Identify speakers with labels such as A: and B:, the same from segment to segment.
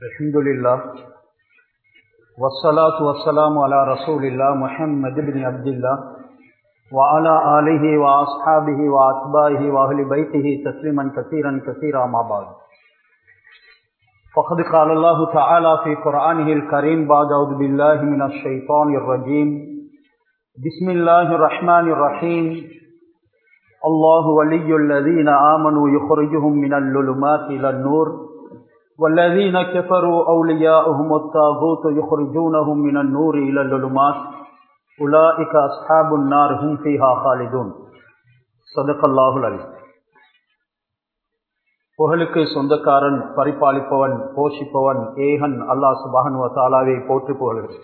A: الحمد لله والصلاة والسلام على رسول الله محمد بن عبد الله وعلى آله وأصحابه وأتباعه وأهل بيته تسليما كثيرا كثيرا ما بعد فقد قال الله تعالى في قرآنه الكريم بعد أعوذ بالله من الشيطان الرجيم بسم الله الرحمن الرحيم الله ولي الذين آمنوا يخرجهم من الظلمات إلى النور والذين كفروا أولياؤهم الطاغوت يخرجونهم من النور إلى الظلمات أولئك أصحاب النار هم فيها خالدون صدق الله العليم புகழுக்கு சொந்தக்காரன் பரிபாலிப்பவன் போஷிப்பவன் ஏகன் அல்லாஹ் சுபான் தாலாவை போற்றி புகழ்கிறேன்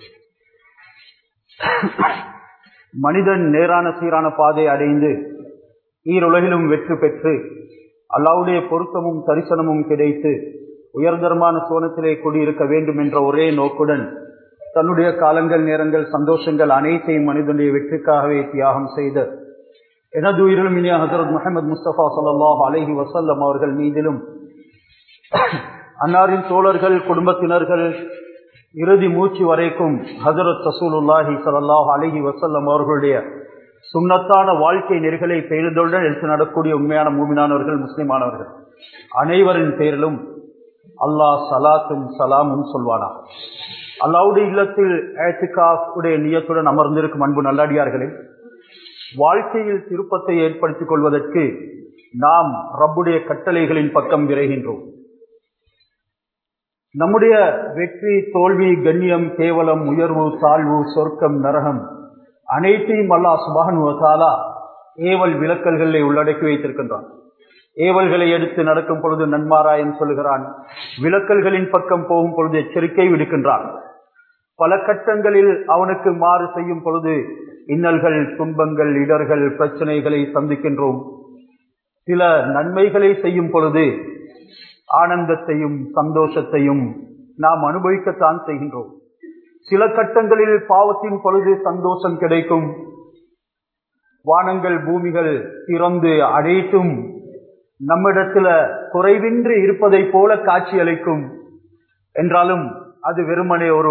A: மனிதன் நேரான சீரான பாதை அடைந்து ஈருலகிலும் வெற்றி பெற்று அல்லாவுடைய பொருத்தமும் தரிசனமும் கிடைத்து உயர்தரமான சோனத்திலே குடியிருக்க வேண்டும் என்ற ஒரே நோக்குடன் தன்னுடைய காலங்கள் நேரங்கள் சந்தோஷங்கள் அனைத்தையும் மனிதனுடைய வெற்றிக்காகவே தியாகம் செய்த எனது உயிரிலும் இனிய ஹசரத் முகமது முஸ்தபா சல்லாஹ் அலஹி வசல்லம் அவர்கள் மீதிலும் அன்னாரின் தோழர்கள் குடும்பத்தினர்கள் இறுதி மூச்சு வரைக்கும் ஹசரத் ரசூலுல்லாஹி சல்லாஹ் அலஹி வசல்லம் அவர்களுடைய சுண்ணத்தான வாழ்க்கை நெறிகளை பெயர்ந்தவுடன் எடுத்து நடக்கூடிய உண்மையான மூமினானவர்கள் முஸ்லிமானவர்கள் அனைவரின் பேரிலும் அல்லாஹ் சலாத்தும் சலாமும் சொல்வானா அல்லாவுடைய இல்லத்தில் உடைய நியத்துடன் அமர்ந்திருக்கும் அன்பு நல்லடியார்களே வாழ்க்கையில் திருப்பத்தை ஏற்படுத்திக் கொள்வதற்கு நாம் ரப்புடைய கட்டளைகளின் பக்கம் விரைகின்றோம் நம்முடைய வெற்றி தோல்வி கண்ணியம் கேவலம் உயர்வு தாழ்வு சொர்க்கம் நரகம் அனைத்தையும் அல்லாஹ் சுபான் வசாலா ஏவல் விளக்கல்களை உள்ளடக்கி வைத்திருக்கின்றான் ஏவல்களை எடுத்து நடக்கும் பொழுது நன்மாராயம் சொல்கிறான் விளக்கல்களின் பக்கம் போகும் பொழுது எச்சரிக்கை விடுக்கின்றான் பல கட்டங்களில் அவனுக்கு மாறு செய்யும் பொழுது இன்னல்கள் துன்பங்கள் இடர்கள் பிரச்சனைகளை சந்திக்கின்றோம் சில நன்மைகளை செய்யும் பொழுது ஆனந்தத்தையும் சந்தோஷத்தையும் நாம் அனுபவிக்கத்தான் செய்கின்றோம் சில கட்டங்களில் பாவத்தின் பொழுது சந்தோஷம் கிடைக்கும் வானங்கள் பூமிகள் திறந்து அடைத்தும் நம்மிடத்துல குறைவின்றி இருப்பதை போல காட்சி அளிக்கும் என்றாலும் அது வெறுமனே ஒரு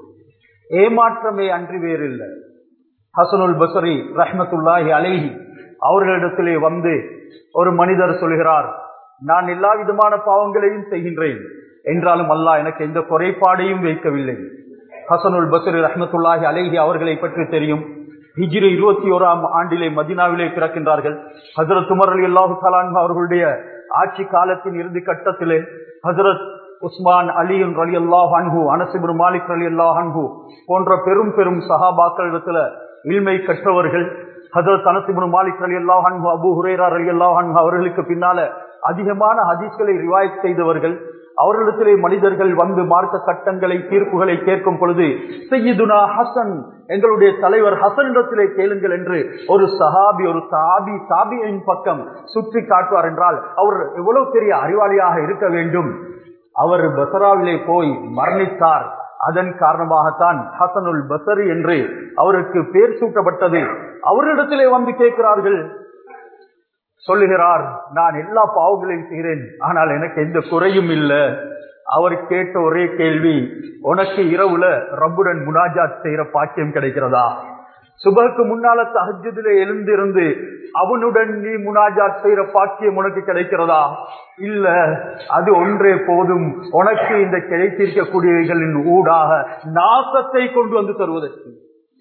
A: ஏமாற்றமே அன்றி வேறில்லை ஹசனுல் பசரி ரஹ்மத்துல்லாஹி அலேஹி அவர்களிடத்திலே வந்து ஒரு மனிதர் சொல்கிறார் நான் எல்லா விதமான பாவங்களையும் செய்கின்றேன் என்றாலும் அல்லாஹ் எனக்கு எந்த குறைபாடையும் வைக்கவில்லை ஹசனுல் பசரி ரஹ்மத்துல்லாஹி அலேஹி அவர்களை பற்றி தெரியும் ஹிஜ்ரி இருபத்தி ஓராம் ஆண்டிலே மதினாவிலே பிறக்கின்றார்கள் ஹசரத் உமர் அலி அல்லாஹு சலான் அவர்களுடைய ஆட்சி காலத்தின் இறுதி கட்டத்திலே ஹசரத் உஸ்மான் அலியுன் அலி அல்லாஹ் அன்ஹு அனசிபுர் மாலிக் அலி அல்லாஹ் அன்ஹு போன்ற பெரும் பெரும் சஹாபாக்களிடத்துல இல்மை கற்றவர்கள் ஹசரத் அனசிபுர் மாலிக் அலி அல்லாஹ் அன்ஹு அபு ஹுரேரா அலி அல்லாஹ் அன்ஹு அவர்களுக்கு பின்னால அதிகமான ஹதீஸ்களை ரிவாய்ட் செய்தவர்கள் அவர்களிடத்திலே மனிதர்கள் வந்து மார்க்க சட்டங்களை தீர்ப்புகளை கேட்கும் பொழுது செய்யுதுனா ஹசன் எங்களுடைய தலைவர் ஹசனிடத்திலே கேளுங்கள் என்று ஒரு சஹாபி ஒரு சாபி சாபியின் பக்கம் சுற்றி காட்டுவார் என்றால் அவர் எவ்வளவு பெரிய அறிவாளியாக இருக்க வேண்டும் அவர் பசராவிலே போய் மரணித்தார் அதன் காரணமாகத்தான் ஹசனுல் பசரி என்று அவருக்கு பேர் சூட்டப்பட்டது அவரிடத்திலே வந்து கேட்கிறார்கள் சொல்லுகிறார் நான் எல்லா பாவங்களையும் செய்கிறேன் ஆனால் எனக்கு எந்த குறையும் இல்லை அவர் கேட்ட ஒரே கேள்வி உனக்கு இரவுல ரப்புடன் முனாஜாத் செய்யற பாக்கியம் கிடைக்கிறதா சுபகுக்கு முன்னால தஹஜதில எழுந்திருந்து அவனுடன் நீ முனாஜாத் செய்யற பாக்கியம் உனக்கு கிடைக்கிறதா இல்ல அது ஒன்றே போதும் உனக்கு இந்த கிடைத்திருக்கக்கூடியவைகளின் ஊடாக நாசத்தை கொண்டு வந்து தருவதற்கு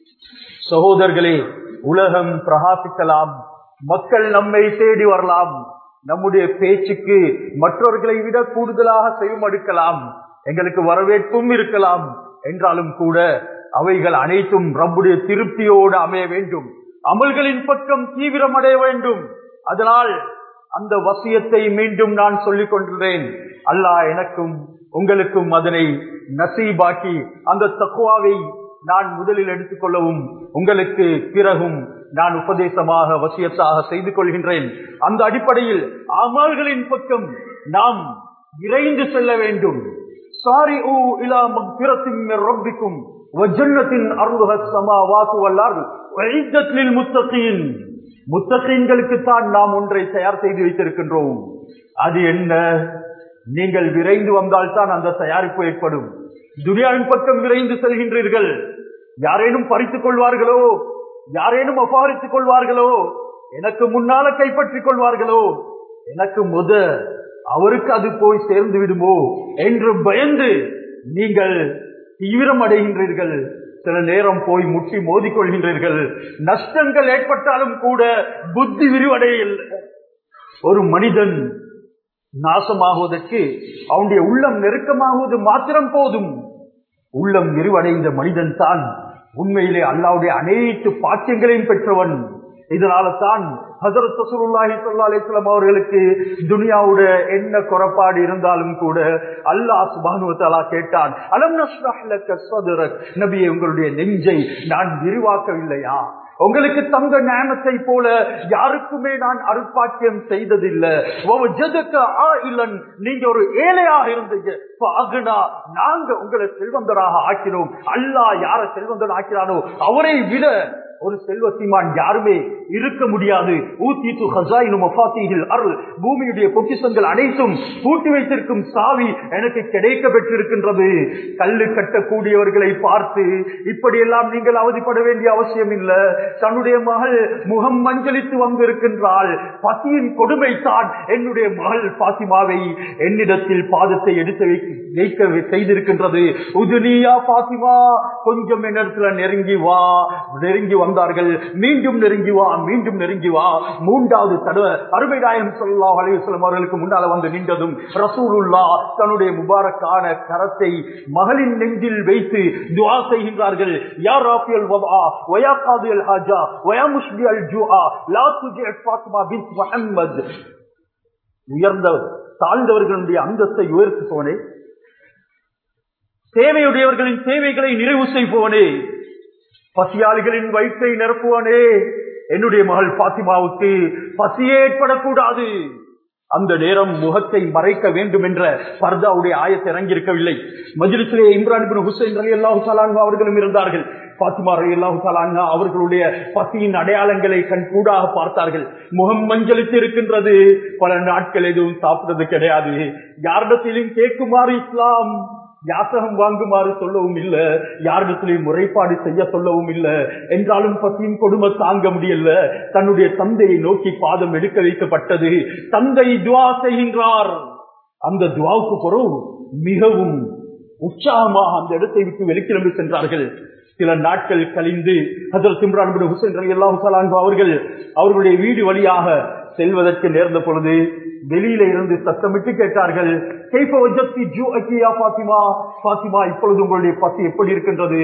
A: சகோதரர்களே உலகம் பிரகாசிக்கலாம் மக்கள் நம்மை தேடி வரலாம் நம்முடைய பேச்சுக்கு மற்றவர்களை விட கூடுதலாக செய்வமடுக்கலாம் எங்களுக்கு வரவேற்பும் இருக்கலாம் என்றாலும் கூட அவைகள் அனைத்தும் ரப்புடைய திருப்தியோடு அமைய வேண்டும் அமல்களின் பக்கம் தீவிரம் அடைய வேண்டும் அதனால் அந்த வசியத்தை மீண்டும் நான் சொல்லிக் கொண்டுள்ளேன் அல்லாஹ் எனக்கும் உங்களுக்கும் அதனை நசீபாக்கி அந்த தக்குவாவை நான் முதலில் எடுத்துக்கொள்ளவும் உங்களுக்கு பிறகும் நான் உபதேசமாக வசியத்தாக செய்து கொள்கின்றேன் அந்த அடிப்படையில் அமல்களின் பக்கம் நாம் விரைந்து செல்ல வேண்டும் சாரி ஊ இலா மக்பிரத்தின் ரப்பிக்கும் வஜன்னத்தின் அருள்ஹ சமாவாத்து வல்லார் வைத்தத்தில் முத்தத்தின் முத்தகீன்களுக்கு தான் நாம் ஒன்றை தயார் செய்து வைத்திருக்கின்றோம் அது என்ன நீங்கள் விரைந்து வந்தால்தான் அந்த தயாரிப்பு ஏற்படும் துனியாவின் பக்கம் விரைந்து செல்கின்றீர்கள் யாரேனும் பறித்துக் கொள்வார்களோ யாரேனும் அபகரித்துக் கொள்வார்களோ எனக்கு முன்னால கைப்பற்றிக் கொள்வார்களோ எனக்கு முத அவருக்கு அது போய் சேர்ந்து விடுமோ என்று பயந்து நீங்கள் தீவிரம் அடைகின்றீர்கள் சில நேரம் போய் முட்டி மோதிக்கொள்கின்றீர்கள் நஷ்டங்கள் ஏற்பட்டாலும் கூட புத்தி விரிவடையில்லை ஒரு மனிதன் நாசமாகுவதற்கு அவனுடைய உள்ளம் நெருக்கமாகுவது மாத்திரம் போதும் உள்ளம் விரிவடைந்த மனிதன் தான் உண்மையிலே அல்லாவுடைய அனைத்து பாக்கியங்களையும் பெற்றவன் இதனால தான் ஹசரத் ரசூலுல்லாஹி ஸல்லல்லாஹு அலைஹி வஸல்லம் அவர்களுக்கு துனியாவோட என்ன குறைபாடு இருந்தாலும் கூட அல்லாஹ் சுப்ஹானஹு வ தஆலா கேட்டான் அலம் நஷ்ரஹ் லக ஸத்ரக் நபியே உங்களுடைய நெஞ்சை நான் விரிவாக்கவில்லையா உங்களுக்கு தங்க நேமத்தை போல யாருக்குமே நான் அருட்பாக்கியம் செய்ததில்லை நீங்க ஒரு ஏழையாக இருந்தீங்க நாங்க உங்களை செல்வந்தராக ஆக்கினோம் அல்லாஹ் யார செல்வந்தன் ஆக்கிறானோ அவரை விட ஒரு செல்வத்திமான் யாருமே இருக்க முடியாது ஊத்தித்து ஹசாயினும் மஃபாத்திகள் அருள் பூமியுடைய பொக்கிசங்கள் அனைத்தும் பூட்டி வைத்திருக்கும் சாவி எனக்கு கிடைக்க பெற்றிருக்கின்றது கல்லு கட்டக்கூடியவர்களை பார்த்து இப்படியெல்லாம் நீங்கள் அவதிப்பட வேண்டிய அவசியம் இல்லை தன்னுடைய மகள் முகம் மஞ்சளித்து வந்திருக்கின்றாள் பசியின் கொடுமை தான் என்னுடைய மகள் பாத்திமாவை என்னிடத்தில் பாதத்தை எடுத்து வைக்க செய்திருக்கின்றது உதுனியா பாத்திமா கொஞ்சம் என்னிடத்துல நெருங்கி வா நெருங்கி வந்தார்கள் மீண்டும் நெருங்கி வா மீண்டும் நெருங்கி வா மூன்றாவது தடவை அருமைநாயம் சொல்லா அலையுஸ்லம் அவர்களுக்கு முன்னால வந்து நின்றதும் ரசூலுல்லா தன்னுடைய முபாரக்கான கரத்தை மகளின் நெஞ்சில் வைத்து துவா செய்கின்றார்கள் யார் ராஃபியல் வபா வயா காதியல் ஹாஜா வயா முஷ்பி அல் ஜுஆ லா துஜி ஃபாத்திமா பின்த் முஹம்மத் உயர்ந்த தாழ்ந்தவர்களுடைய அந்தஸ்தை உயர்த்துவோனே சேவையுடையவர்களின் சேவைகளை நிறைவு செய்வோனே பசியாளிகளின் வயிற்றை நிரப்புவானே என்னுடைய மகள் பாத்திமாவுக்கு பசியே ஏற்படக்கூடாது அந்த நேரம் முகத்தை மறைக்க வேண்டும் என்ற பர்தாவுடைய ஆயத்தை இறங்கியிருக்கவில்லை மஜிலிசிலே இம்ரான் பின் ஹுசைன் அலி அல்லாஹு சலான்ஹா அவர்களும் இருந்தார்கள் பாத்திமா அலி அல்லாஹு சலான்ஹா அவர்களுடைய பசியின் அடையாளங்களை கண் கூடாக பார்த்தார்கள் முகம் மஞ்சளித்து இருக்கின்றது பல நாட்கள் எதுவும் சாப்பிட்டது கிடையாது யாரிடத்திலும் கேட்குமாறு இஸ்லாம் யாசகம் வாங்குமாறு சொல்லவும் இல்ல யாரிடத்திலையும் முறைப்பாடு செய்ய சொல்லவும் இல்ல என்றாலும் பசியின் கொடுமை தாங்க முடியல தன்னுடைய தந்தையை நோக்கி பாதம் எடுக்க வைக்கப்பட்டது தந்தை துவா செய்கின்றார் அந்த துவாவுக்கு பிறகு மிகவும் உற்சாகமாக அந்த இடத்தை விட்டு வெளிக்கிளம்பி சென்றார்கள் சில நாட்கள் கழிந்து ஹசரத் இம்ரான் பின் ஹுசைன் அலி அல்லாஹு அவர்கள் அவர்களுடைய வீடு வழியாக செல்வதற்கு நேர்ந்த பொழுது வெளியில இருந்து சத்தமிட்டு கேட்டார்கள் பாத்திமா இப்பொழுது உங்களுடைய பசி எப்படி இருக்கின்றது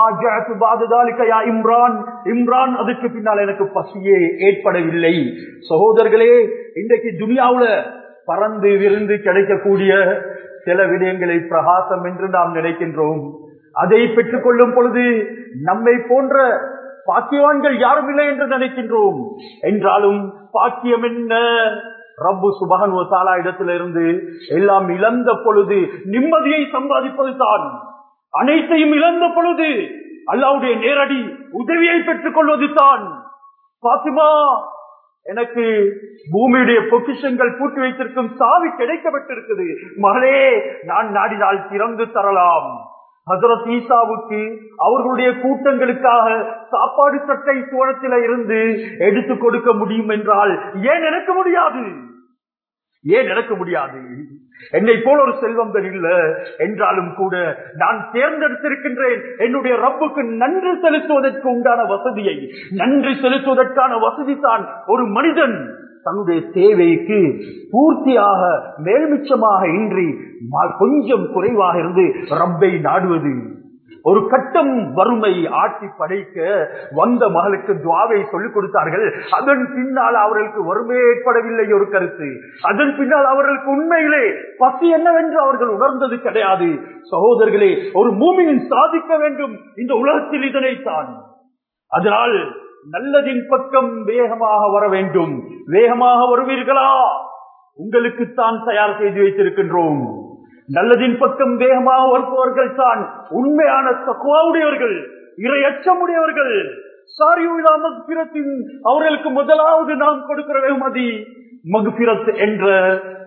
A: இம்ரான் இம்ரான் அதுக்கு பின்னால் எனக்கு பசியே ஏற்படவில்லை சகோதரர்களே இன்றைக்கு துனியாவுல பறந்து விருந்து கிடைக்கக்கூடிய சில விடயங்களை பிரகாசம் என்று நாம் நினைக்கின்றோம் அதை பெற்றுக் கொள்ளும் பொழுது நம்மை போன்ற பாக்கியவான்கள் யாரும் இல்லை என்று நினைக்கின்றோம் என்றாலும் பாக்கியம் என்ன ரப்பு சுபகன் தாலா இடத்திலிருந்து எல்லாம் இழந்த பொழுது நிம்மதியை சம்பாதிப்பது தான் அனைத்தையும் இழந்த பொழுது அல்லாவுடைய நேரடி உதவியை பெற்றுக் கொள்வது தான் பாத்திமா எனக்கு பூமியுடைய பொக்கிஷங்கள் பூட்டி வைத்திருக்கும் சாவி கிடைக்கப்பட்டிருக்குது மகளே நான் நாடினால் திறந்து தரலாம் ஹசரத் ஈசாவுக்கு அவர்களுடைய கூட்டங்களுக்காக சாப்பாடு சட்டை சோழத்தில இருந்து எடுத்து கொடுக்க முடியும் என்றால் ஏன் எனக்கு முடியாது ஏன் எனக்கு முடியாது என்னை போல ஒரு செல்வந்தர் இல்ல என்றாலும் கூட நான் தேர்ந்தெடுத்திருக்கின்றேன் என்னுடைய ரப்புக்கு நன்றி செலுத்துவதற்கு உண்டான வசதியை நன்றி செலுத்துவதற்கான வசதி தான் ஒரு மனிதன் தன்னுடைய தேவைக்கு பூர்த்தியாக மேல்மிச்சமாக இன்றி கொஞ்சம் குறைவாக இருந்து ரப்பை நாடுவது ஒரு கட்டம் வறுமை ஆட்சி படைக்க வந்த மகளுக்கு துவாவை சொல்லிக் கொடுத்தார்கள் அதன் பின்னால் அவர்களுக்கு வறுமை ஏற்படவில்லை ஒரு கருத்து அதன் பின்னால் அவர்களுக்கு உண்மையிலே பசி என்னவென்று அவர்கள் உணர்ந்தது கிடையாது சகோதரர்களே ஒரு மூமியின் சாதிக்க வேண்டும் இந்த உலகத்தில் இதனைத்தான் அதனால் நல்லதின் பக்கம் வேகமாக வர வேண்டும் வேகமாக வருவீர்களா உங்களுக்குத்தான் தயார் செய்து வைத்திருக்கின்றோம் நல்லதின் பக்கம் வேகமாக வருபவர்கள் தான் உண்மையான தக்குவாவுடையவர்கள் இறை அச்சமுடையவர்கள் சாரியுலா மகுபிரத்தின் அவர்களுக்கு முதலாவது நாம் கொடுக்கிற வெகுமதி மகுபிரத் என்ற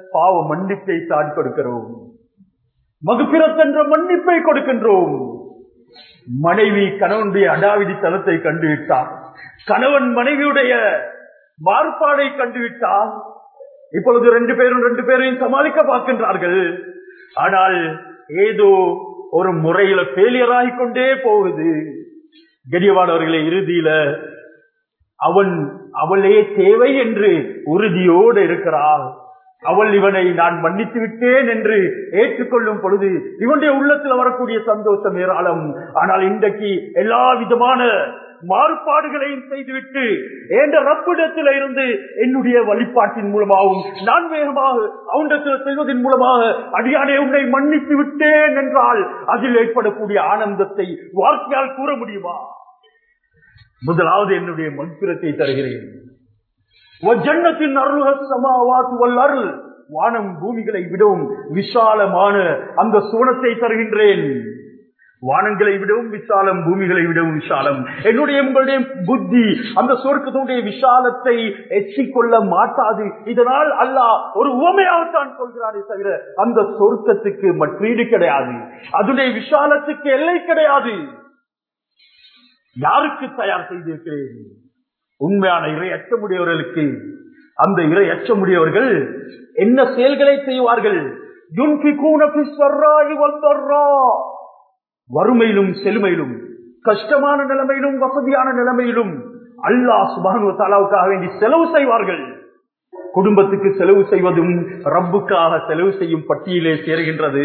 A: பாவ மன்னிப்பை தான் கொடுக்கிறோம் மகுபிரத் என்ற மன்னிப்பை கொடுக்கின்றோம் மனைவி கணவனுடைய அடாவிடி தனத்தை கண்டுவிட்டார் கணவன் மனைவியுடைய மாறுபாடை கண்டுவிட்டார் இப்பொழுது ரெண்டு பேரும் ரெண்டு பேரையும் சமாளிக்க பார்க்கின்றார்கள் ஆனால் ஏதோ ஒரு முறையில ஃபெயிலியர் ஆகிக்கொண்டே போகுது கரியவானவர்களே இறுதியில அவன் அவளே தேவை என்று உறுதியோடு இருக்கிறாள் அவள் இவனை நான் மன்னித்து விட்டேன் என்று ஏற்றுக்கொள்ளும் பொழுது இவனுடைய உள்ளத்தில் வரக்கூடிய சந்தோஷம் ஏராளம் ஆனால் இன்றைக்கு எல்லா விதமான மாறுபாடுகளையும் செய்துவிட்டு என்ற ரப்பிடத்தில் இருந்து என்னுடைய வழிபாட்டின் மூலமாகவும் நான் வேகமாக அவனிடத்தில் செய்வதன் மூலமாக அடியானே உன்னை மன்னித்து விட்டேன் என்றால் அதில் ஏற்படக்கூடிய ஆனந்தத்தை வார்த்தையால் கூற முடியுமா முதலாவது என்னுடைய மண்பிரத்தை தருகிறேன் ஜன்னத்தின் அருள்க சமாவாத்து வல்லருள் வானம் பூமிகளை விடவும் விசாலமான அந்த சூனத்தை தருகின்றேன் வானங்களை விடவும் விசாலம் பூமிகளை விடவும் விசாலம் என்னுடைய உங்களுடைய புத்தி அந்த சொர்க்கத்துடைய விசாலத்தை எச்சிக்கொள்ள மாட்டாது இதனால் அல்லாஹ் ஒரு உவமையாகத்தான் சொல்கிறாரே தவிர அந்த சொர்க்கத்துக்கு மற்றீடு கிடையாது அதனுடைய விசாலத்துக்கு எல்லை கிடையாது யாருக்கு தயார் செய்திருக்கிறேன் உண்மையான இறை அச்சமுடையவர்களுக்கு அந்த இறை அச்சமுடையவர்கள் என்ன செயல்களை செய்வார்கள் வறுமையிலும் செழுமையிலும் கஷ்டமான நிலைமையிலும் வசதியான நிலைமையிலும் அல்லாஹ் சுபானு தாலாவுக்காக வேண்டி செலவு செய்வார்கள் குடும்பத்துக்கு செலவு செய்வதும் ரப்புக்காக செலவு செய்யும் பட்டியலே சேருகின்றது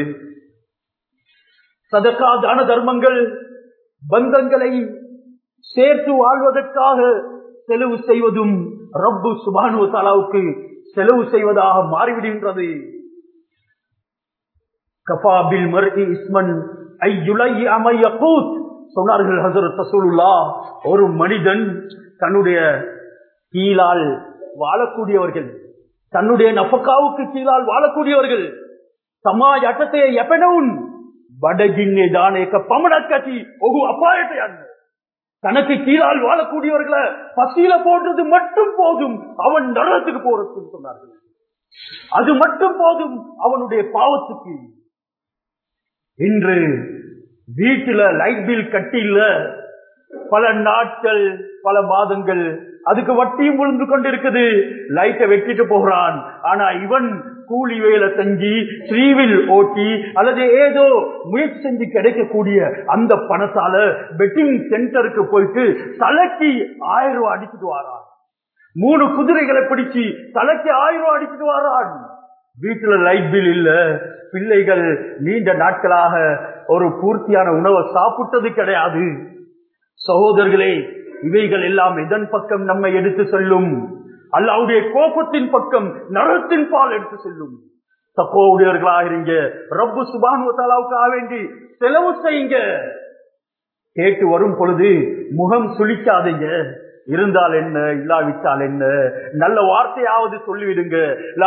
A: சதக்கா தான தர்மங்கள் பந்தங்களை சேர்த்து வாழ்வதற்காக செலவு செய்வதும் ரப்பு சுபானு தாலாவுக்கு செலவு செய்வதாக மாறிவிடுகின்றது கபாபில் மர்இ இஸ்மன் ஐயுலை அமையக்கூத் சொன்னார்கள் ஹசரத் ரசூலுல்லா ஒரு மனிதன் தன்னுடைய கீழால் வாழக்கூடியவர்கள் தன்னுடைய நபக்காவுக்கு கீழால் வாழக்கூடியவர்கள் சமாஜ் அட்டத்தை எப்பனவும் வடகின்னே தானேக்க பமணக்கட்டி ஒகு அப்பாயத்தை அண்ணன் தனக்கு கீழால் வாழக்கூடியவர்களை பசியில போடுறது மட்டும் போதும் அவன் நரகத்துக்கு போறதுன்னு சொன்னார்கள் அது மட்டும் போதும் அவனுடைய பாவத்துக்கு இன்று வீட்டுல லைட் பில் கட்டில பல நாட்கள் பல மாதங்கள் அதுக்கு வட்டியும் விழுந்து கொண்டிருக்குது லைட்டை வெட்டிட்டு போகிறான் ஆனா இவன் கூலி வேலை செஞ்சு ஸ்ரீவில் ஓட்டி அல்லது ஏதோ முயற்சி செஞ்சு கிடைக்கக்கூடிய அந்த பணத்தால பெட்டிங் சென்டருக்கு போயிட்டு தலைக்கு ஆயிரம் ரூபாய் அடிச்சுட்டு வாரான் மூணு குதிரைகளை பிடிச்சு தலைக்கு ஆயிரம் ரூபாய் அடிச்சுட்டு வாரான் வீட்டுல லைட் பில் இல்ல பிள்ளைகள் நீண்ட நாட்களாக ஒரு பூர்த்தியான உணவை சாப்பிட்டது கிடையாது சகோதரர்களே இவைகள் எல்லாம் இதன் பக்கம் நம்மை எடுத்து செல்லும் அல்லாவுடைய கோபத்தின் பக்கம் நரத்தின் பால் எடுத்து செல்லும் தப்போவுடையவர்களாக இருங்க ரப்பு சுபானுவத்தாலாவுக்காக வேண்டி செலவு செய்யுங்க கேட்டு வரும் பொழுது முகம் சுளிக்காதீங்க இருந்தால் என்ன இல்லாவிட்டால் என்ன நல்ல வார்த்தையாவது சொல்லிவிடுங்க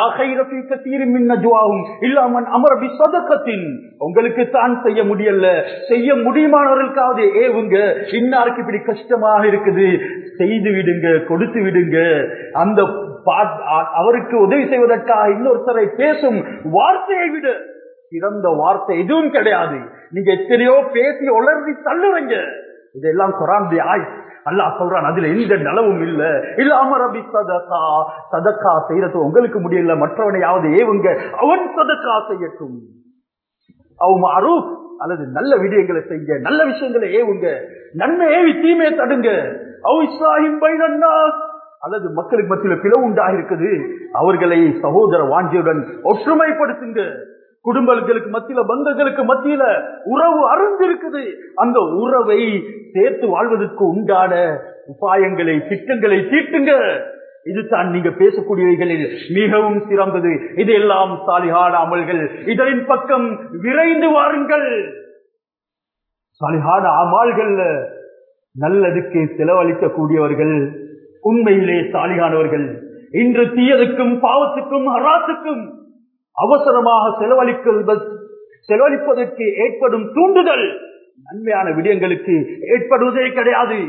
A: இல்லாமன் அமரபி சொதக்கத்தின் உங்களுக்கு தான் செய்ய முடியல செய்ய முடியுமானவர்களுக்காவது ஏவுங்க இன்னாருக்கு இப்படி கஷ்டமாக இருக்குது செய்து விடுங்க கொடுத்து விடுங்க அந்த அவருக்கு உதவி செய்வதற்காக இன்னொருத்தரை பேசும் வார்த்தையை விட சிறந்த வார்த்தை எதுவும் கிடையாது நீங்க எத்தனையோ பேசி உளர்த்தி தள்ளுவீங்க இதெல்லாம் குரானுடைய ஆய் அல்லாஹ் சொல்றான் அதுல எந்த நலவும் இல்ல இல்லாம ரபி சதகா சதக்கா செய்யறது உங்களுக்கு முடியல மற்றவனையாவது ஏவுங்க அவன் சதக்கா செய்யட்டும் அவன் அரூப் அல்லது நல்ல விடயங்களை செய்ய நல்ல விஷயங்களை ஏவுங்க நன்மை ஏவி தீமையை தடுங்க அவ் இஸ்லாஹிம் பைனன்னாஸ் அல்லது மக்களுக்கு மத்தியில பிளவு உண்டாக இருக்குது அவர்களை சகோதர வாஞ்சியுடன் ஒற்றுமைப்படுத்துங்க குடும்பங்களுக்கு மத்தியில பந்தங்களுக்கு மத்தியில உறவு அருந்திருக்குது அந்த உறவை சேர்த்து வாழ்வதற்கு உண்டான உபாயங்களை திட்டங்களை தீட்டுங்க இதுதான் நீங்க பேசக்கூடியவைகளில் மிகவும் சிறந்தது இதெல்லாம் சாலிகான அமல்கள் இதனின் பக்கம் விரைந்து வாருங்கள் சாலிகான அமால்கள்ல நல்லதுக்கு செலவழிக்க கூடியவர்கள் உண்மையிலே சாலிகானவர்கள் இன்று தீயதுக்கும் பாவத்துக்கும் ஹராத்துக்கும் அவசரமாக செலவழிக்க செலவழிப்பதற்கு ஏற்படும் தூண்டுதல் நன்மையான விடயங்களுக்கு ஏற்படுவதே கிடையாது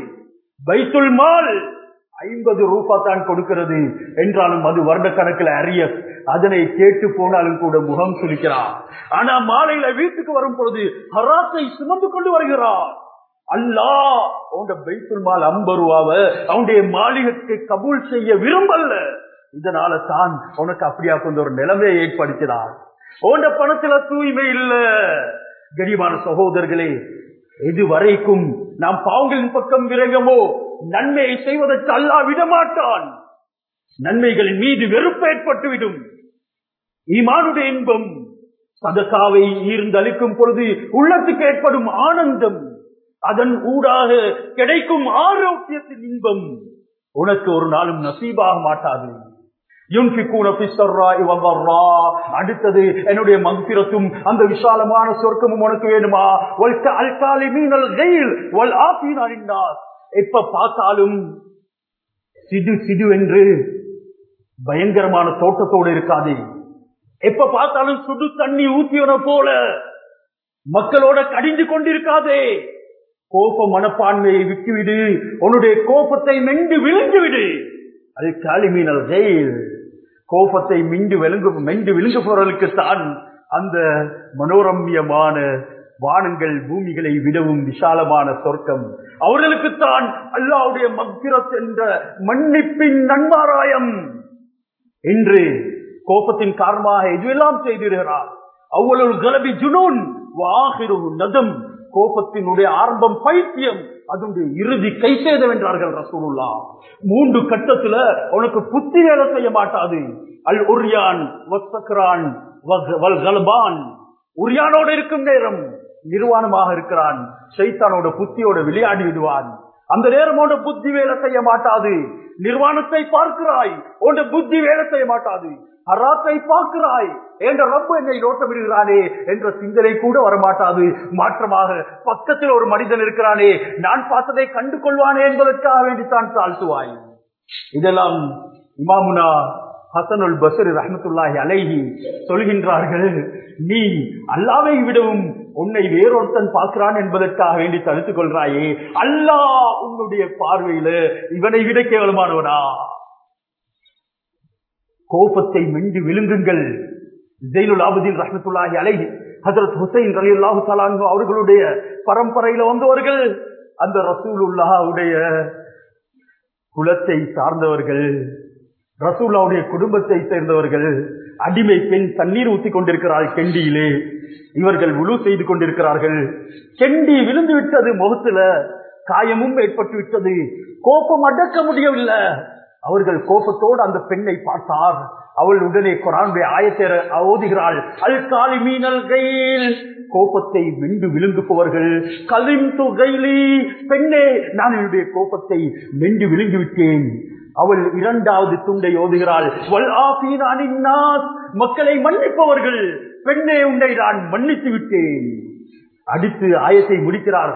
A: வைத்துள் மால் ஐம்பது ரூபாய் தான் கொடுக்கிறது என்றாலும் அது வருட கணக்கில் அறிய அதனை கேட்டு போனாலும் கூட முகம் சுளிக்கிறார் ஆனா மாலையில வீட்டுக்கு வரும் பொழுது ஹராத்தை சுமந்து கொண்டு வருகிறார் அல்லா அவன் பைத்துல் மால் அம்பருவாவ அவனுடைய மாளிகைக்கு கபூல் செய்ய விரும்பல்ல இதனால தான் உனக்கு அப்படியா கொண்ட ஒரு நிலைமையை ஏற்படுத்தினார் உண்ட பணத்துல தூய்மை இல்ல கரிமான சகோதரர்களே இதுவரைக்கும் நாம் பாவங்களின் பக்கம் விரங்கமோ நன்மையை செய்வதற்கு அல்லா விடமாட்டான் நன்மைகளின் மீது வெறுப்பு ஏற்பட்டுவிடும் ஈமானுடைய இன்பம் சதசாவை ஈர்ந்தளிக்கும் பொழுது உள்ளத்துக்கு ஏற்படும் ஆனந்தம் அதன் ஊடாக கிடைக்கும் ஆரோக்கியத்தின் இன்பம் உனக்கு ஒரு நாளும் நசீபாக மாட்டாது அடுத்தது என்னுடைய மந்திரத்தும் அந்த விசாலமான சொர்க்கமும் உனக்கு வேணுமா எப்ப பார்த்தாலும் சிடு சிடு என்று பயங்கரமான தோட்டத்தோடு இருக்காது எப்ப பார்த்தாலும் சுடு தண்ணி ஊத்தியன போல மக்களோட கடிந்து கொண்டிருக்காதே கோப மனப்பான்மையை விட்டுவிடு உன்னுடைய கோபத்தை மெண்டு விழுந்து விடு அது காலிமீனல் ஜெயில் கோபத்தை மிண்டு விழுங்கு மெண்டு விழுங்குபவர்களுக்கு தான் அந்த மனோரம்யமான வானங்கள் பூமிகளை விடவும் விசாலமான சொர்க்கம் அவர்களுக்குத்தான் அல்லாவுடைய மக்கிரத் என்ற மன்னிப்பின் நன்மாராயம் என்று கோபத்தின் காரணமாக எதுவெல்லாம் செய்திருக்கிறார் அவ்வளவு கலபி ஜுனூன் வாகிரு நதம் கோபத்தினுடைய ஆரம்பம் பைத்தியம் அதனுடைய இறுதி கை சேதம் என்றார்கள் ரசூலுல்லா மூன்று கட்டத்துல உனக்கு புத்தி வேலை செய்ய மாட்டாது அல் உரியான் வசக்ரான் உரியானோட இருக்கும் நேரம் நிர்வாணமாக இருக்கிறான் சைத்தானோட புத்தியோட விளையாடி விடுவான் அந்த நேரமோட புத்தி வேலை செய்ய மாட்டாது நிர்வாணத்தை பார்க்கிறாய் உன் புத்தி வேலை செய்ய மாட்டாது அராத்தை பார்க்கிறாய் என்ற ரப்பு என்னை நோட்டமிடுகிறானே என்ற சிந்தனை கூட வரமாட்டாது மாற்றமாக பக்கத்தில் ஒரு மனிதன் இருக்கிறானே நான் பார்த்ததை கண்டு கொள்வானே என்பதற்காக வேண்டித்தான் தாழ்த்துவாய் இதெல்லாம் இமாமுனா ஹசனுல் பசர் ரஹமத்துல்லாஹி அலைஹி சொல்கின்றார்கள் நீ அல்லாவை விடவும் உன்னை வேறொருத்தன் பார்க்கிறான் என்பதற்காக வேண்டி தடுத்துக் கொள்றாயே அல்லாஹ் உன்னுடைய பார்வையில இவனை விட கேவலமானவனா கோபத்தை மெண்டு விழுங்குங்கள் ஜெயிலுல் ஆபுதீன் ரஹமத்துல்லாஹி அலைஹி ஹசரத் ஹுசைன் அலி அல்லாஹு தலான்கு அவர்களுடைய பரம்பரையில வந்தவர்கள் அந்த ரசூலுல்லாவுடைய குலத்தை சார்ந்தவர்கள் ரசூல்லாவுடைய குடும்பத்தை சேர்ந்தவர்கள் அடிமை பெண் தண்ணீர் ஊத்தி கொண்டிருக்கிறாள் கெண்டியிலே இவர்கள் உழு செய்து கொண்டிருக்கிறார்கள் கெண்டி விழுந்து விட்டது முகத்துல காயமும் ஏற்பட்டு விட்டது கோபம் அடக்க முடியவில்லை அவர்கள் கோபத்தோடு அந்த பெண்ணை பார்த்தார் அவள் உடனே குரானுடைய ஆயத்தை ஓதுகிறாள் அல் காலி மீனல் கையில் கோபத்தை விண்டு விழுங்குபவர்கள் கலிம் துகைலி பெண்ணே நான் என்னுடைய கோபத்தை மெண்டு விழுங்கி விட்டேன் அவள் இரண்டாவது துண்டை ஓதுகிறாள் மக்களை மன்னிப்பவர்கள் பெண்ணே உன்னை நான் மன்னித்து விட்டேன் அடுத்து ஆயத்தை முடிக்கிறார்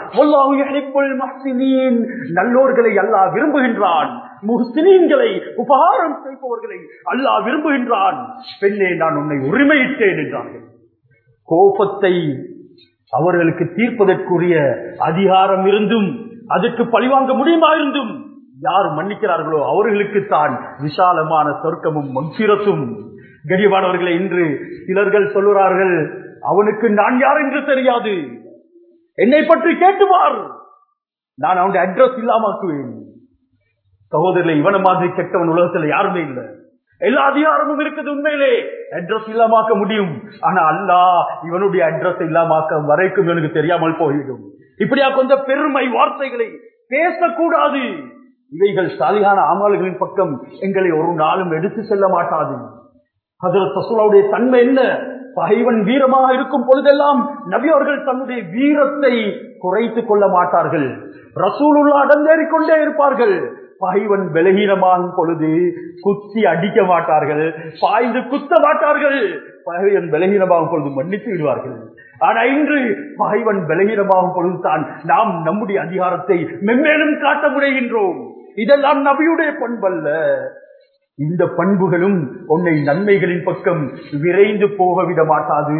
A: நல்லோர்களை அல்லாஹ் விரும்புகின்றான் முஸ்லிம்களை உபகாரம் செய்பவர்களை அல்லாஹ் விரும்புகின்றான் பெண்ணே நான் உன்னை உரிமையிட்டேன் என்றார்கள் கோபத்தை அவர்களுக்கு தீர்ப்பதற்குரிய அதிகாரம் இருந்தும் அதற்கு பழிவாங்க முடியுமா இருந்தும் யார் மன்னிக்கிறார்களோ அவர்களுக்கு தான் விசாலமான சொர்க்கமும் மன்சிரத்தும் கடிவானவர்களை இன்று சிலர்கள் சொல்லுறார்கள் அவனுக்கு நான் யார் என்று தெரியாது என்னை பற்றி கேட்டுவார் நான் அவனுடைய அட்ரஸ் இல்லாமக்குவேன் சகோதரர்களை இவன மாதிரி கெட்டவன் உலகத்துல யாருமே இல்லை எல்லா அதிகாரமும் இருக்குது உண்மையிலே அட்ரஸ் இல்லாமாக்க முடியும் ஆனா அல்லா இவனுடைய அட்ரஸ் இல்லாமாக்க வரைக்கும் எனக்கு தெரியாமல் போய்விடும் இப்படியா கொஞ்சம் பெருமை வார்த்தைகளை பேசக்கூடாது இவைகள் சாலிகான ஆமால்களின் பக்கம் எங்களை ஒரு நாளும் எடுத்து செல்ல மாட்டாது அதில் சசுலாவுடைய தன்மை என்ன பகைவன் வீரமாக இருக்கும் பொழுதெல்லாம் நபி அவர்கள் தன்னுடைய வீரத்தை குறைத்துக் கொள்ள மாட்டார்கள் ரசூலுல்லா அடந்தேறிக் கொண்டே இருப்பார்கள் பகைவன் பலகீனமாகும் பொழுது குத்தி அடிக்க மாட்டார்கள் பாய்ந்து குத்த மாட்டார்கள் பகைவன் பலகீனமாகும் பொழுது மன்னித்து விடுவார்கள் ஆனா இன்று பகைவன் பலகீனமாகும் பொழுதுதான் நாம் நம்முடைய அதிகாரத்தை மென்மேலும் காட்ட முனைகின்றோம் இதெல்லாம் நபியுடைய பண்பல்ல இந்த பண்புகளும் உன்னை நன்மைகளின் பக்கம் விரைந்து போக விட மாட்டாது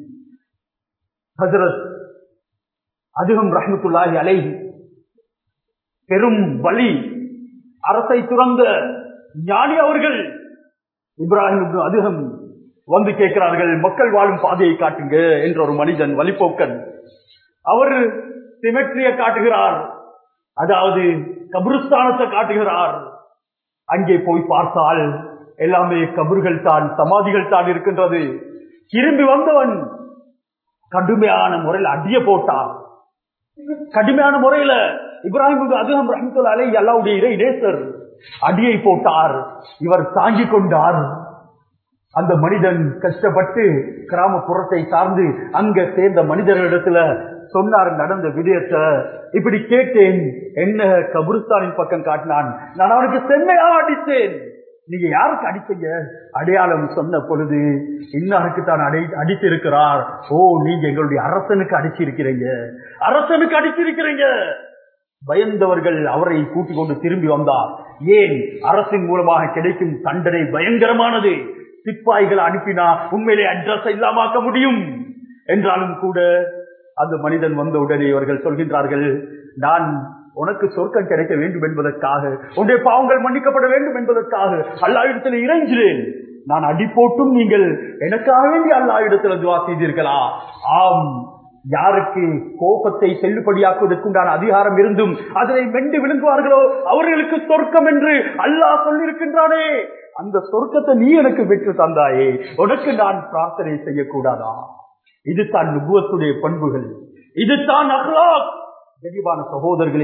A: ஹசரத் அதுகம் ரஹமத்துல்லாஹி அலைஹி பெரும் வழி அரசை துறந்த ஞானி அவர்கள் இப்ராஹிம் இப்னு அதிகம் வந்து கேட்கிறார்கள் மக்கள் வாழும் பாதையை காட்டுங்க என்ற ஒரு மனிதன் வழிபோக்கன் அவர் சிமெட்ரிய காட்டுகிறார் அதாவது கபிரிஸ்தானத்தை காட்டுகிறார் அங்கே போய் பார்த்தால் எல்லாமே கபர்கள் தான் சமாதிகள் தான் இருக்கின்றது திரும்பி வந்தவன் கடுமையான முறையில் அடிய போட்டான் கடுமையான முறையில இப்ராஹிம் அதிகம் ரஹமத்துல்லா அலை அல்லாவுடைய இறை நேசர் அடியை போட்டார் இவர் தாங்கிக் கொண்டார் அந்த மனிதன் கஷ்டப்பட்டு கிராமப்புறத்தை சார்ந்து அங்க சேர்ந்த மனிதர்களிடத்துல சொன்னார் நடந்த விடயத்தை இப்படி கேட்டேன் என்ன கபுருஸ்தானின் பக்கம் காட்டினான் நான் அவனுக்கு செம்மையா அடித்தேன் நீங்க யாருக்கு அடிச்சீங்க அடையாளம் சொன்ன பொழுது இன்னாருக்கு தான் அடை அடித்திருக்கிறார் ஓ நீங்க எங்களுடைய அரசனுக்கு அடிச்சிருக்கிறீங்க அரசனுக்கு அடிச்சிருக்கிறீங்க பயந்தவர்கள் அவரை கூட்டிக் கொண்டு திரும்பி வந்தார் ஏன் அரசின் மூலமாக கிடைக்கும் தண்டனை பயங்கரமானது சிப்பாய்கள் அனுப்பினா உண்மையிலே அட்ரஸ் இல்லாமாக்க முடியும் என்றாலும் கூட அந்த மனிதன் வந்த உடனே இவர்கள் சொல்கின்றார்கள் நான் உனக்கு சொர்க்கம் கிடைக்க வேண்டும் என்பதற்காக உன்னுடைய பாவங்கள் மன்னிக்கப்பட வேண்டும் என்பதற்காக அல்லாவிடத்தில் இறைஞ்சினேன் நான் அடி போட்டும் நீங்கள் எனக்காக வேண்டி அல்லாவிடத்தில் துவா செய்தீர்களா ஆம் யாருக்கு கோபத்தை செல்லுபடியாக்குவதற்குண்டான அதிகாரம் இருந்தும் அதனை மெண்டு விழுங்குவார்களோ அவர்களுக்கு சொர்க்கம் என்று அல்லாஹ் சொல்லியிருக்கின்றானே அந்த சொர்க்கத்தை நீ எனக்கு பெற்று தந்தாயே உனக்கு நான் பிரார்த்தனை செய்யக்கூடாதா இது தான் நுபுவத்துடைய பண்புகள் இது தான் அஹ்லாக் கனிவான சகோதரர்களே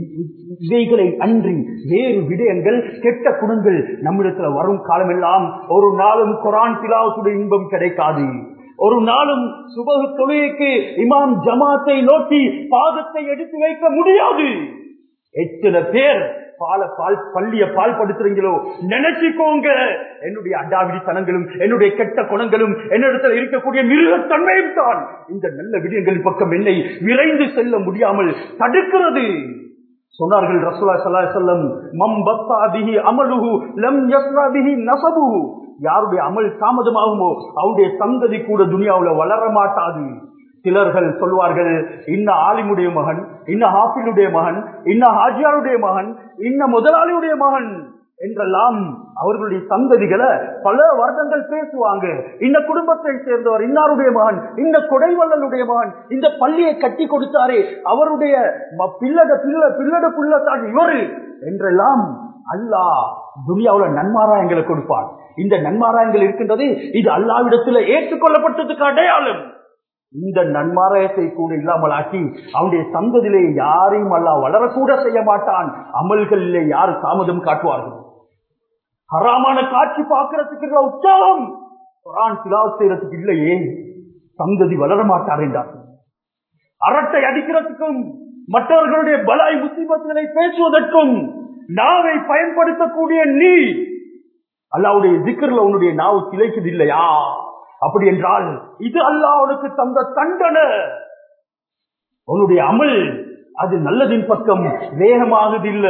A: இவைகளை அன்றி வேறு விடயங்கள் கெட்ட குணங்கள் நம்மிடத்துல வரும் காலமெல்லாம் ஒரு நாளும் குரான் திலாவத்துடைய இன்பம் கிடைக்காது ஒரு நாளும் சுபகு தொழுகைக்கு இமாம் ஜமாத்தை நோக்கி பாதத்தை எடுத்து வைக்க முடியாது எத்தனை பேர் பால பால் பள்ளிய பால் படுத்துறீங்களோ நினைச்சுக்கோங்க என்னுடைய அடாவிடித்தனங்களும் என்னுடைய கெட்ட குணங்களும் என்னிடத்தில் இருக்கக்கூடிய மிருகத்தன்மையும் தான் இந்த நல்ல விடயங்களின் பக்கம் என்னை விரைந்து செல்ல முடியாமல் தடுக்கிறது சொன்னார்கள் ரசூலா சல்லா செல்லம் மம் பத்தா பிஹி அமலுஹு லம் யஸ்ரா பிஹி நசபுஹு யாருடைய அமல் தாமதமாகுமோ அவருடைய சந்ததி கூட துனியாவுல வளர மாட்டாது சிலர்கள் சொல்வார்கள் இன்ன ஆலிமுடைய மகன் இன்ன ஹாஃபிலுடைய மகன் இன்ன ஹாஜியாருடைய மகன் இன்ன முதலாளியுடைய மகன் என்றெல்லாம் அவர்களுடைய சந்ததிகளை பல வருடங்கள் பேசுவாங்க இந்த குடும்பத்தை சேர்ந்தவர் இன்னாருடைய மகன் இந்த கொடைவல்லனுடைய மகன் இந்த பள்ளியை கட்டி கொடுத்தாரே அவருடைய ம- பிள்ளட பிள்ளை பிள்ளட புள்ளத்தான் இவரு என்றெல்லாம் அல்லாஹ் துனியாவுல நன்மாராயங்களை கொடுப்பார் இந்த நன்மாராயங்கள் இருக்கின்றது இது அல்லாவிடத்துல ஏற்றுக்கொள்ளப்பட்டதுக்கு அடையாளம் இந்த நன்மாராயத்தை கூட இல்லாமல் ஆக்கி அவனுடைய சந்ததியிலே யாரையும் அல்ல வளரக்கூட செய்ய மாட்டான் அமல்களிலே யார் தாமதம் காட்டுவார்கள் ஹராமான காட்சி பார்க்கறதுக்கு இருக்கிற உற்சாகம் குரான் திலாவத் செய்யறதுக்கு இல்லையே சந்ததி வளர மாட்டார் என்றார் அரட்டை அடிக்கிறதுக்கும் மற்றவர்களுடைய பலாய் முசீபத்துகளை பேசுவதற்கும் நாவை பயன்படுத்தக்கூடிய நீ அல்லாவுடைய திக்கர்ல உன்னுடைய நாவு கிளைக்குது இல்லையா அப்படி என்றால் இது அல்லாஹ் உனக்கு தந்த தண்டனை உன்னுடைய அமல் அது நல்லதின் பக்கம் வேகமாகுது இல்ல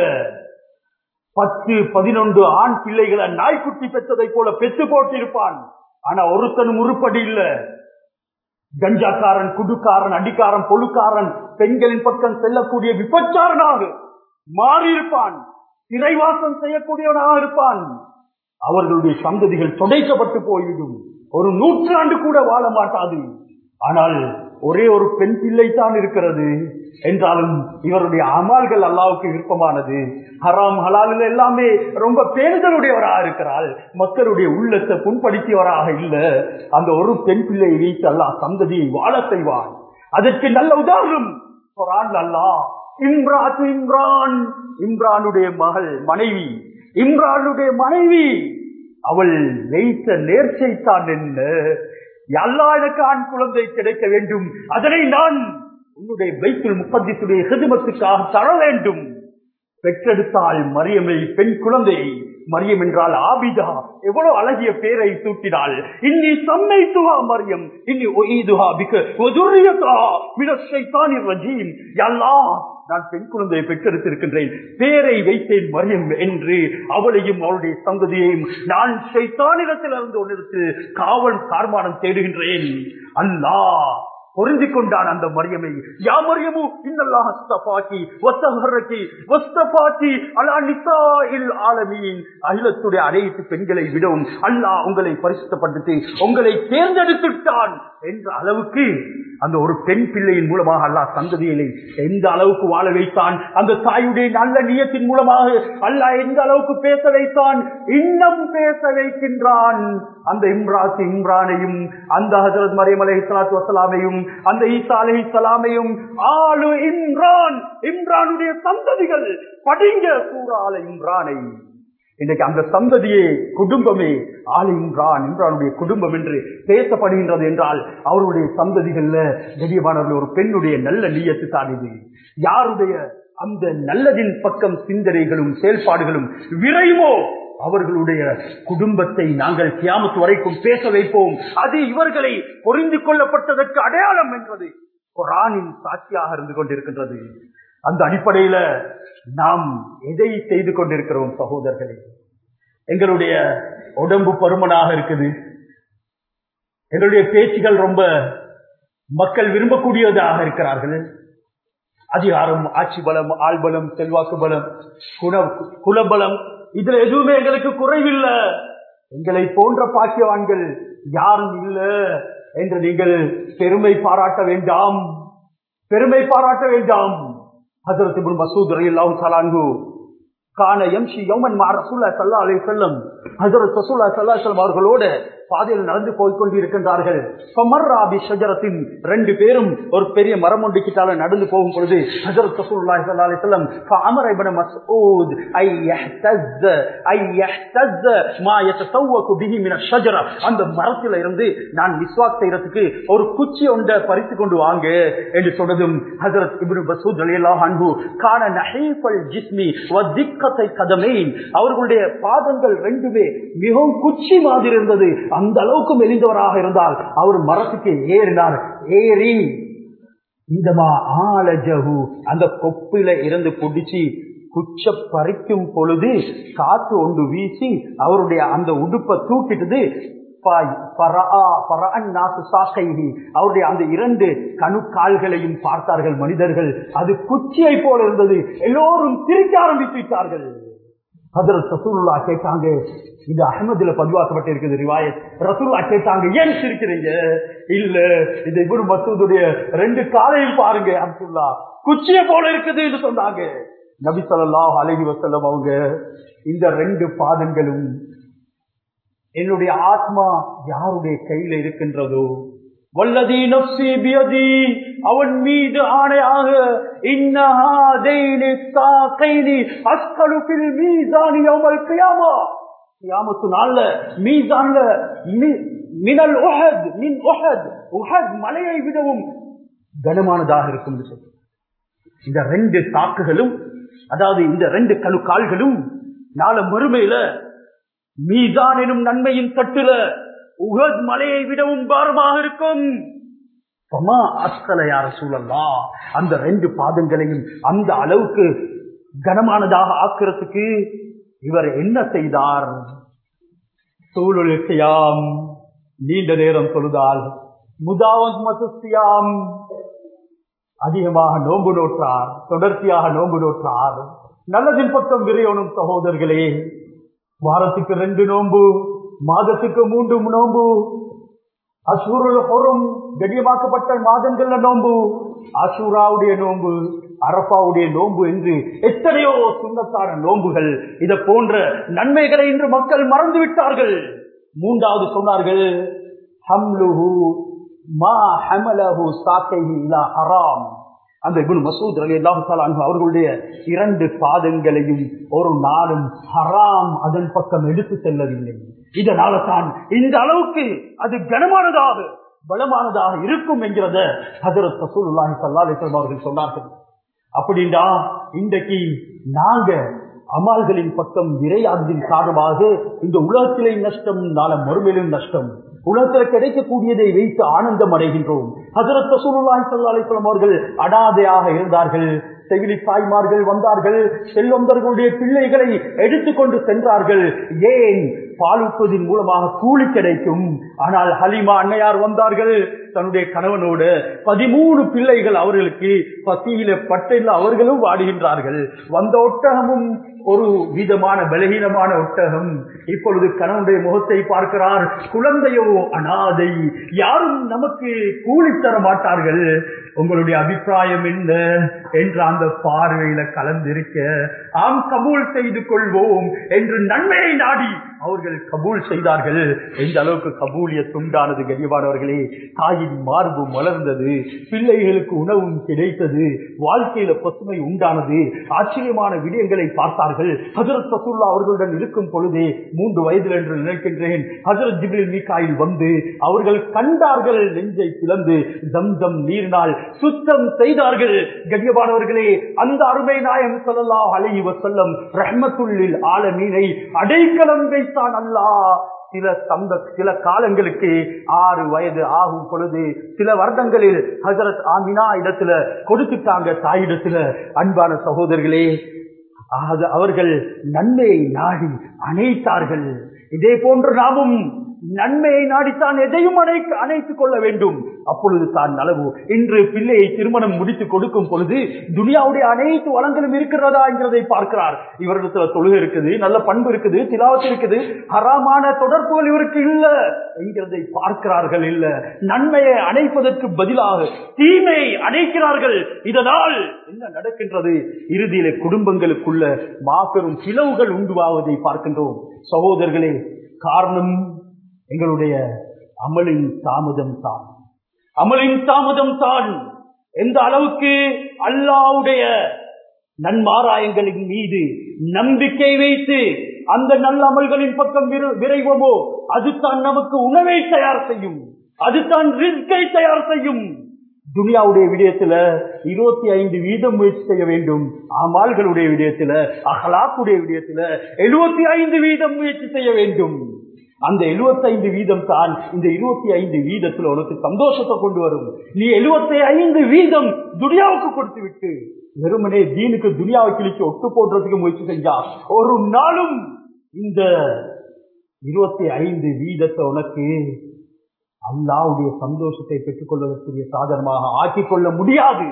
A: பத்து பதினொன்று ஆண் பிள்ளைகளை நாய்க்குட்டி பெற்றதை போல பெற்று போட்டிருப்பான் ஆனா ஒருத்தனும் உருப்படி இல்ல கஞ்சாக்காரன் குடுக்காரன் அடிக்காரன் பொழுக்காரன் பெண்களின் பக்கம் செல்லக்கூடிய விபச்சாரனாக மாறியிருப்பான் சிறைவாசம் செய்யக்கூடியவனாக இருப்பான் அவர்களுடைய சந்ததிகள் துடைக்கப்பட்டு போய்விடும் ஒரு நூற்றாண்டு கூட வாழ மாட்டாது ஆனால் ஒரே ஒரு பெண் பிள்ளை தான் இருக்கிறது என்றாலும் இவருடைய அமால்கள் அல்லாவுக்கு விருப்பமானது ஹராம் ஹலாலில் எல்லாமே ரொம்ப பேணுதலுடையவராக இருக்கிறாள் மக்களுடைய உள்ளத்தை புண்படுத்தியவராக இல்ல அந்த ஒரு பெண் பிள்ளையை வைத்து அல்லாஹ் சந்ததியை வாழ செய்வான் அதற்கு நல்ல உதாரணம் குரான் அல்லாஹ் இம்ரான் இம்ரான் இம்ரானுடைய மகள் மனைவி இம்ரானுடைய மனைவி அவள் வைத்த நேர்ச்சை தான் என்ன எல்லா எனக்கு ஆண் குழந்தை கிடைக்க வேண்டும் அதனை நான் உன்னுடைய பைத்துல் முப்பத்திசுடைய ஹிதுமத்துக்காக தர வேண்டும் பெற்றெடுத்தால் மரியமை பெண் குழந்தை மரியம் என்றால் ஆபிதா எவ்வளவு அழகிய பேரை சூட்டினாள் இன்னி சம்மை துவா மரியம் இன்னி ஒய்துஹா பிக ஒதுரியதா மினஷைத்தானி ரஜீம் யல்லா நான் பெண் குழந்தையை பெற்றெடுத்திருக்கின்றேன் பேரை வைத்தேன் மரியம் என்று அவளையும் அவளுடைய சந்ததியையும் நான் சைத்தானிடத்தில் இருந்து ஒன்றிடத்தில் காவல் கார்மானம் தேடுகின்றேன் அல்லாஹ் பொருந்தி கொண்டான் அந்த மரியமை யா மரியமு இன்னல்லாஹ் அஸ்தஃபாக்கி வஸ்தஹரக்கி வஸ்தஃபாக்கி அலா நிசாஇல் ஆலமீன் அகிலத்துடைய அனைத்து பெண்களை விடவும் அல்லாஹ் உங்களை பரிசுத்தப்படுத்தி உங்களை தேர்ந்தெடுத்துட்டான் என்ற அளவுக்கு அந்த ஒரு பெண் பிள்ளையின் மூலமாக அல்லாஹ் சந்ததிகளை எந்த அளவுக்கு வாழ வைத்தான் அந்த தாயுடைய நல்ல நியத்தின் மூலமாக அல்லாஹ் எந்த அளவுக்கு பேச வைத்தான் இன்னும் பேச வைக்கின்றான் அந்த இம்ராத் இம்ரானையும் அந்த ஹசரத் மரியம் அலை இஸ்லாத்து வசலாமையும் அந்த ஈசா அலை இஸ்லாமையும் ஆளு இம்ரான் இம்ரானுடைய சந்ததிகள் படிங்க சூறால இம்ரானை இன்னைக்கு அந்த சந்ததியே குடும்பமே ஆளு இம்ரான் இம்ரானுடைய குடும்பம் என்று பேசப்படுகின்றது என்றால் அவருடைய சந்ததிகள்ல கடியமானவர்கள் ஒரு பெண்ணுடைய நல்ல நீயத்து தான் இது யாருடைய அந்த நல்லதின் பக்கம் சிந்தனைகளும் செயல்பாடுகளும் விரைவோ அவர்களுடைய குடும்பத்தை நாங்கள் கியாமத்து வரைக்கும் பேச வைப்போம் அது இவர்களை பொறிந்து கொள்ளப்பட்டதற்கு அடையாளம் என்பது குரானின் சாட்சியாக இருந்து கொண்டிருக்கின்றது அந்த அடிப்படையில நாம் எதை செய்து கொண்டிருக்கிறோம் சகோதரர்களே எங்களுடைய உடம்பு பருமனாக இருக்குது எங்களுடைய பேச்சுகள் ரொம்ப மக்கள் விரும்பக்கூடியதாக இருக்கிறார்கள் அதிகாரம் ஆட்சி பலம் ஆள்பலம் செல்வாக்கு பலம் குண குலபலம் இதுல எதுவுமே எங்களுக்கு குறைவில்லை எங்களை போன்ற பாக்கியவான்கள் யாரும் இல்ல என்று நீங்கள் பெருமை பாராட்ட வேண்டாம் பெருமை பாராட்ட வேண்டாம் ஹசரத் இப்னு மசூத் ரலியல்லாஹு தஆலா அன்ஹு கான யம்ஷி யௌமன் மா ரசூலுல்லாஹி ஸல்லல்லாஹு அலைஹி வஸல்லம் ஹஜரத் ரசூலுல்லாஹி ஸல்லல்லாஹு அலைஹி வஸல்லம் அவர்களோடு பாதையில் நடந்து போய் கொண்டிருக்கின்றார்கள் ஃபமர்ரா பி ஷஜரத்தின் ரெண்டு பேரும் ஒரு பெரிய மரம் ஒன்று கிட்டால நடந்து போகும் பொழுது ஹஜரத் ரசூலுல்லாஹி ஸல்லல்லாஹு அலைஹி வஸல்லம் ஃபஅமர இப்னு மஸ்ஊத் ஐ யஹ்தஸ் ஐ யஹ்தஸ் மா யதசவ்வகு பிஹி மின ஷஜரா அந்த மரத்தில இருந்து நான் மிஸ்வாக் செய்யறதுக்கு ஒரு குச்சி ஒன்றை பறித்து கொண்டு வாங்க என்று சொன்னதும் ஹஜரத் இப்னு மஸ்ஊத் ரலியல்லாஹு அன்ஹு கான நஹீஃபல் ஜிஸ்மி வ திக்கத்தை கதமைன் அவர்களுடைய பாதங்கள் ரெண்டுமே மிகவும் குச்சி மாதிரி இருந்தது அந்த அளவுக்கு மெலிந்தவராக இருந்தால் அவர் மரத்துக்கு ஏறினார் ஏறி இந்த ஆலஜகு அந்த கொப்பில இருந்து பிடிச்சி குச்ச பறிக்கும் பொழுது காத்து ஒன்று வீசி அவருடைய அந்த உடுப்பை தூக்கிட்டது அவருடைய அந்த இரண்டு கணுக்கால்களையும் பார்த்தார்கள் மனிதர்கள் அது குச்சியை போல இருந்தது எல்லோரும் சிரிக்க ஆரம்பித்து விட்டார்கள் ஹதரத் ரசூலுல்லா கேட்டாங்க இது அகமதுல பதிவாக்கப்பட்டிருக்குது ரிவாயத் ரசூலுல்லா கேட்டாங்க ஏன் சிரிக்கிறீங்க இல்ல இது இவரு மசூதுடைய ரெண்டு காலையும் பாருங்க அப்துல்லா குச்சிய போல இருக்குது என்று சொன்னாங்க நபி சொல்லாஹ் அலஹி வசல்லம் அவங்க இந்த ரெண்டு பாதங்களும் என்னுடைய ஆத்மா யாருடைய கையில இருக்கின்றதோ வல்லதி நப்சி பியதி அவன் மீது ஆணையாக இன்னஹாதைனி சாகைனி அஸ்கலு ஃபில் மீசானி யௌமல் கியாமா கியாமத்து நாள்ல மீசான்ல மினல் உஹத் மின் உஹத் உஹத் மலையை விடவும் கனமானதாக இருக்கும் என்று சொல்லி இந்த ரெண்டு சாக்குகளும் அதாவது இந்த ரெண்டு கழு கால்களும் நாள மறுமையில மீசான் எனும் நன்மையின் தட்டுல உகத் மலையை விடவும் பாரமாக இருக்கும் யார சூழல்லா அந்த ரெண்டு பாதங்களையும் அந்த அளவுக்கு கனமானதாக ஆக்கிறதுக்கு இவர் என்ன செய்தார் சூழலுக்கையாம் நீண்ட நேரம் சொல்லுதால் முதாவன் மசுசியாம் அதிகமாக நோன்பு நோற்றார் தொடர்ச்சியாக நோன்பு நோற்றார் நல்லதின் பக்கம் விரையணும் சகோதரர்களே வாரத்துக்கு ரெண்டு நோன்பு மாதத்துக்கு மூன்று நோன்பு அசூருள் ஹொரும் கடியமாக்கப்பட்ட மாதங்கள்ல நோன்பு அசூராவுடைய நோன்பு அரப்பாவுடைய நோன்பு என்று எத்தனையோ சுண்ணத்தான நோன்புகள் இத போன்ற நன்மைகளை இன்று மக்கள் மறந்து விட்டார்கள் மூன்றாவது சொன்னார்கள் ஹம்லுஹு மா ஹமலஹு சாக்கைஹி இலா ஹராம் அந்த இபுல் மசூத் அலி அல்லாஹு அவர்களுடைய இரண்டு பாதங்களையும் ஒரு நாளும் ஹராம் அதன் பக்கம் எடுத்து செல்லவில்லை இதனால தான் இந்த அளவுக்கு அது கனமானதாக பலமானதாக இருக்கும் என்கிறத ஹசரத் ரசூலுல்லாஹி ஸல்லல்லாஹு அலைஹி வஸல்லம் அவர்கள் சொன்னார்கள் அப்படின்னா இன்றைக்கு நாங்க அமால்களின் பக்கம் விரையாததின் காரணமாக இந்த உலகத்திலே நஷ்டம் நாள மறுமையிலும் நஷ்டம் உலகத்தில் கிடைக்கக்கூடியதை வைத்து ஆனந்தம் அடைகின்றோம் ஹசரத் ரசூலுல்லாஹி ஸல்லல்லாஹு அலைஹி வஸல்லம் அவர்கள் அடாதையாக இருந்தார்கள் செவிலி தாய்மார்கள் வந்தார்கள் செல்வந்தர்களுடைய பிள்ளைகளை எடுத்துக்கொண்டு சென்றார்கள் ஏன் பாலூட்டுவதன் மூலமாக கூலி கிடைக்கும் ஆனால் ஹலிமா அன்னையார் வந்தார்கள் தன்னுடைய கணவனோடு பதிமூணு பிள்ளைகள் அவர்களுக்கு பசியில பட்டில் அவர்களும் வாடுகின்றார்கள் வந்த ஒட்டகமும் ஒரு விதமான பலகீனமான ஒட்டகம் இப்பொழுது கணவனுடைய முகத்தை பார்க்கிறார் குழந்தையோ அனாதை யாரும் நமக்கு கூலி தர மாட்டார்கள் உங்களுடைய அபிப்பிராயம் என்ன என்ற அந்த பார்வையில கலந்திருக்க ஆம் கபூல் செய்து கொள்வோம் என்று நன்மையை நாடி அவர்கள் கபூல் செய்தார்கள் எந்த அளவுக்கு கபூலிய துண்டானது கரியவானவர்களே தாயின் மார்பு மலர்ந்தது பிள்ளைகளுக்கு உணவும் கிடைத்தது வாழ்க்கையில பசுமை உண்டானது ஆச்சரியமான விடயங்களை பார்த்தார்கள் ஹசரத் சசுல்லா அவர்களுடன் இருக்கும் பொழுதே மூன்று வயதில் என்று நினைக்கின்றேன் ஹசரத் ஜிப்ரில் மீகாயில் வந்து அவர்கள் கண்டார்கள் நெஞ்சை பிளந்து தம் தம் நீரினால் சுத்தம் செய்தார்கள் கண்ணியமானவர்களே அந்த அருமை நாயம் சொல்லலாம் அலை வசல்லம் ரஹ்மத்துள்ளில் ஆலமீனை அடைக்கலம் வைத்தான் அல்லாஹ் சில சந்த சில காலங்களுக்கு ஆறு வயது ஆகும் பொழுது சில வருடங்களில் ஹசரத் ஆமினா இடத்துல கொடுத்துட்டாங்க தாயிடத்துல அன்பான சகோதரர்களே அது அவர்கள் நன்மையை நாடி அணைத்தார்கள் இதே போன்று நாமும் நன்மையை நாடித்தான் எதையும் அணைக்க அணைத்துக் கொள்ள வேண்டும் அப்பொழுது தான் நலவு இன்று பிள்ளையை திருமணம் முடித்து கொடுக்கும் பொழுது துனியாவுடைய அனைத்து வளங்களும் இருக்கிறதா என்கிறதை பார்க்கிறார் இவரிடத்துல தொழுகை இருக்குது நல்ல பண்பு இருக்குது திலாவத்து இருக்குது ஹராமான தொடர்புகள் இவருக்கு இல்ல என்கிறதை பார்க்கிறார்கள் இல்ல நன்மையை அணைப்பதற்கு பதிலாக தீமையை அணைக்கிறார்கள் இதனால் என்ன நடக்கின்றது இறுதியில குடும்பங்களுக்குள்ள மாபெரும் பிளவுகள் உண்டுவாவதை பார்க்கின்றோம் சகோதரர்களே காரணம் எங்களுடைய அமலின் தாமதம் தான் அமலின் தாமதம் தான் எந்த அளவுக்கு அல்லாவுடைய நன்மாராயங்களின் மீது நம்பிக்கை வைத்து அந்த நல்ல அமல்களின் பக்கம் விரு- விரைவோமோ அதுதான் நமக்கு உணவை தயார் செய்யும் அதுதான் ரிஸ்கை தயார் செய்யும் துனியாவுடைய விடயத்துல இருபத்தி ஐந்து வீதம் முயற்சி செய்ய வேண்டும் அமால்களுடைய விடயத்துல அகலாக்குடைய விடயத்துல எழுபத்தி ஐந்து வீதம் முயற்சி செய்ய வேண்டும் அந்த 75 வீதம் தான் இந்த இருபத்தி ஐந்து வீதத்துல உனக்கு சந்தோஷத்தை கொண்டு வரும் நீ 75 ஐந்து வீதம் துனியாவுக்கு கொடுத்து விட்டு வெறுமனே தீனுக்கு துனியாவை கிழிச்சு ஒட்டு போடுறதுக்கு முயற்சி செஞ்சா ஒரு நாளும் இந்த இருபத்தி ஐந்து வீதத்தை உனக்கு அல்லாவுடைய சந்தோஷத்தை பெற்றுக் கொள்வதற்குரிய சாதனமாக ஆக்கிக் கொள்ள முடியாது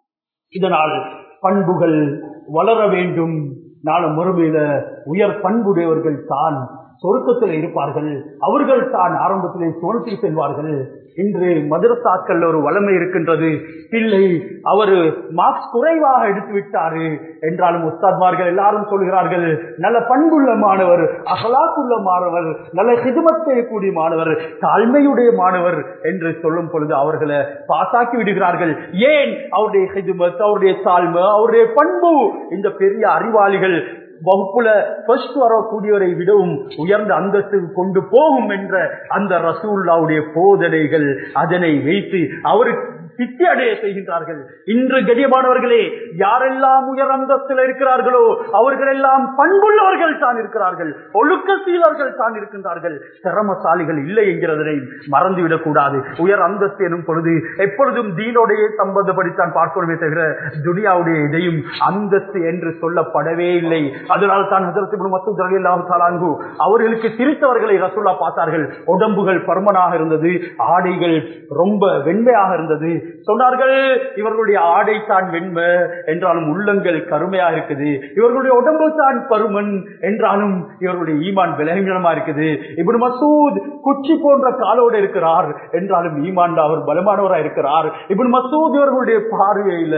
A: இதனால் பண்புகள் வளர வேண்டும் நாளும் மறுமையில உயர் பண்புடையவர்கள் தான் சொருக்கத்தில் இருப்பார்கள் அவர்கள் தான் ஆரம்பத்திலே சுவனத்தில் செல்வார்கள் இன்று மதுரசாக்கள் ஒரு வளமை இருக்கின்றது பிள்ளை அவரு மார்க்ஸ் குறைவாக எடுத்து விட்டாரு என்றாலும் உஸ்தாத்மார்கள் எல்லாரும் சொல்கிறார்கள் நல்ல பண்புள்ள மாணவர் அகலாக்குள்ள மாணவர் நல்ல ஹிதுமத் செய்யக்கூடிய மாணவர் தாழ்மையுடைய மாணவர் என்று சொல்லும் பொழுது அவர்களை பாசாக்கி விடுகிறார்கள் ஏன் அவருடைய ஹிதுமத் அவருடைய தாழ்மை அவருடைய பண்பு இந்த பெரிய அறிவாளிகள் வகுப்புல ஃபர்ஸ்ட் வரக்கூடியவரை விடவும் உயர்ந்த அந்தஸ்துக்கு கொண்டு போகும் என்ற அந்த ரசூல்லாவுடைய போதனைகள் அதனை வைத்து அவருக்கு சித்தி அடைய செய்கின்றார்கள் இன்று கடியமானவர்களே யாரெல்லாம் உயர் அந்தஸ்தில் இருக்கிறார்களோ அவர்கள் எல்லாம் பண்புள்ளவர்கள் தான் இருக்கிறார்கள் ஒழுக்க சீலர்கள் தான் இருக்கின்றார்கள் திறமசாலிகள் இல்லை என்கிறதனை மறந்துவிடக் கூடாது உயர் அந்தஸ்து எனும் பொழுது எப்பொழுதும் தீனோடைய சம்பந்தப்படித்தான் பார்க்கணுமே தவிர துனியாவுடைய இதையும் அந்தஸ்து என்று சொல்லப்படவே இல்லை அதனால் தான் ஹசரத் மசூத் ரலியல்லாஹு தஆலா அன்ஹு அவர்களுக்கு சிரித்தவர்களை ரசூல்லா பார்த்தார்கள் உடம்புகள் பருமனாக இருந்தது ஆடைகள் ரொம்ப வெண்மையாக இருந்தது சொன்னார்கள் இவர்களுடைய ஆடை தான் வெண்மை என்றாலும் உள்ளங்கள் கருமையா இருக்குது இவர்களுடைய உடம்பு தான் பருமன் என்றாலும் இவர்களுடைய ஈமான் விலகினமா இருக்குது இப்னு மசூத் குச்சி போன்ற காலோடு இருக்கிறார் என்றாலும் ஈமான் அவர் பலமானவரா இருக்கிறார் இப்னு மசூத் இவர்களுடைய பார்வையில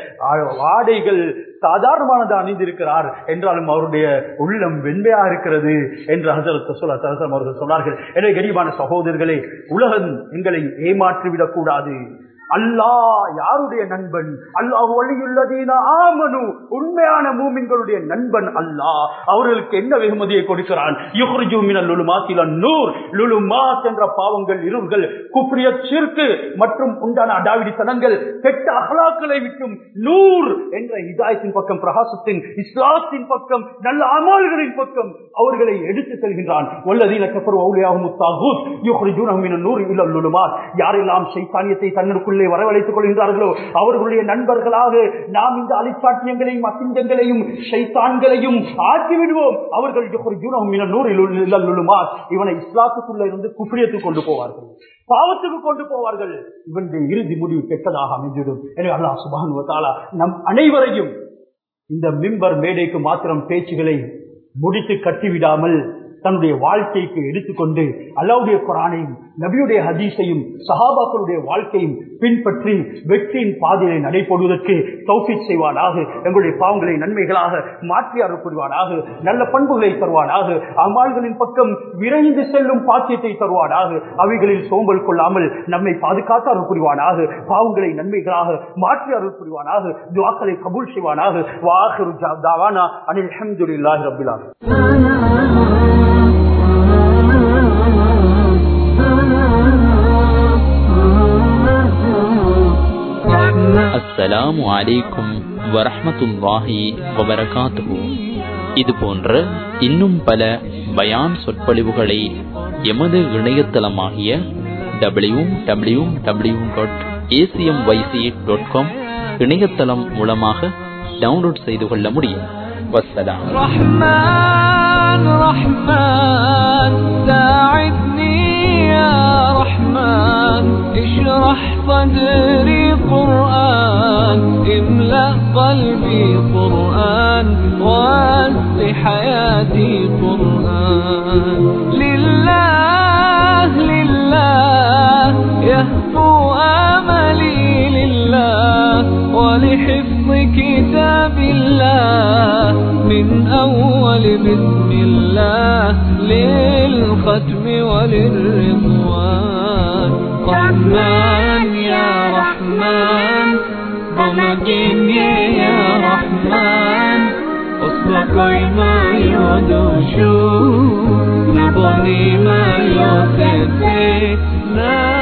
A: ஆ- ஆடைகள் சாதாரணமானது அணிந்திருக்கிறார் என்றாலும் அவருடைய உள்ளம் வெண்மையா இருக்கிறது என்று ஹசரத் சொல்ல அவர்கள் சொன்னார்கள் எனவே கரிபான சகோதரர்களே உலகம் எங்களை ஏமாற்றிவிடக் கூடாது அல்லாஹ் யாருடைய நண்பன் அல்லாஹ் வழியுள்ளதீன ஆமனு உண்மையான மூமின்களுடைய நண்பன் அல்லாஹ் அவர்களுக்கு என்ன வெகுமதியை கொடுக்கிறான் யுஹ்ரிஜு மினல் லுலுமாத் இலன் நூர் லுலுமாத் என்ற பாவங்கள் இருள்கள் குப்ரிய சிற்கு மற்றும் உண்டான அடாவிடித்தனங்கள் கெட்ட அகலாக்களை விட்டும் நூர் என்ற இதாயத்தின் பக்கம் பிரகாசத்தின் இஸ்லாத்தின் பக்கம் நல்ல அமல்களின் பக்கம் அவர்களை எடுத்து செல்கின்றான் வல்லதீன கஃபரு அவுலியாஹும் தாகூத் யுஹ்ரிஜூனஹும் மினன் நூர் இலல் லுலுமாத் யாரெல்லாம் ஷைத்தானியத்தை தன்னுக்குள்ளே வீடுகளிலே வரவழைத்துக் கொள்கின்றார்களோ அவர்களுடைய நண்பர்களாக நாம் இந்த அலிச்சாட்டியங்களையும் அசிங்கங்களையும் ஷைத்தான்களையும் ஆக்கி விடுவோம் அவர்கள் இவனை இஸ்லாத்துக்குள்ள இருந்து குஃபிரியத்துக்கு கொண்டு போவார்கள் பாவத்துக்கு கொண்டு போவார்கள் இவனுடைய இறுதி முடிவு கெட்டதாக அமைஞ்சிடும் எனவே அல்லாஹ் சுபான் நம் அனைவரையும் இந்த மிம்பர் மேடைக்கு மாத்திரம் பேச்சுகளை முடித்து கட்டிவிடாமல் தன்னுடைய வாழ்க்கைக்கு எடுத்துக்கொண்டு அல்லாவுடைய குரானையும் நபியுடைய ஹதீஸையும் சஹாபாக்களுடைய வாழ்க்கையும் பின்பற்றி வெற்றியின் பாதையை நடைபோடுவதற்கு தௌஃபிக் செய்வானாக எங்களுடைய பாவங்களை நன்மைகளாக மாற்றி அருள் புரிவானாக நல்ல பண்புகளை தருவானாக அம்மாள்களின் பக்கம் விரைந்து செல்லும் பாக்கியத்தை தருவானாக அவைகளில் சோம்பல் கொள்ளாமல் நம்மை பாதுகாத்து அருள் புரிவானாக பாவங்களை நன்மைகளாக மாற்றி அருள் புரிவானாக துவாக்களை கபூல் செய்வானாக வாஹரு தாவானா அனில் அஹமதுல்லாஹி ரபிலா
B: அஸ்ஸலாமு அலைக்கும் வரஹ்மத்துல்லாஹி வபரகாத்துஹு இது போன்ற இன்னும் பல பயான் சொற்பொழிவுகளை எமது இணையதளமாகிய W W W dot ACM YC dot com இணையதளம் மூலமாக டவுன்லோட் செய்து கொள்ள முடியும் வஸ்ஸலாம்
C: رحمن رحمن ساعدني يا رحمن اشرح صدري قرآن املأ قلبي قرآن واسع حياتي قرآن لله لله يهفو آملي لله ولحفظ كتاب الله من أول بسم الله للختم وللرضوان رحمن يا رحمن بمجيني يا رحمن أصدقائي ما يدوشو نبني ما يوسف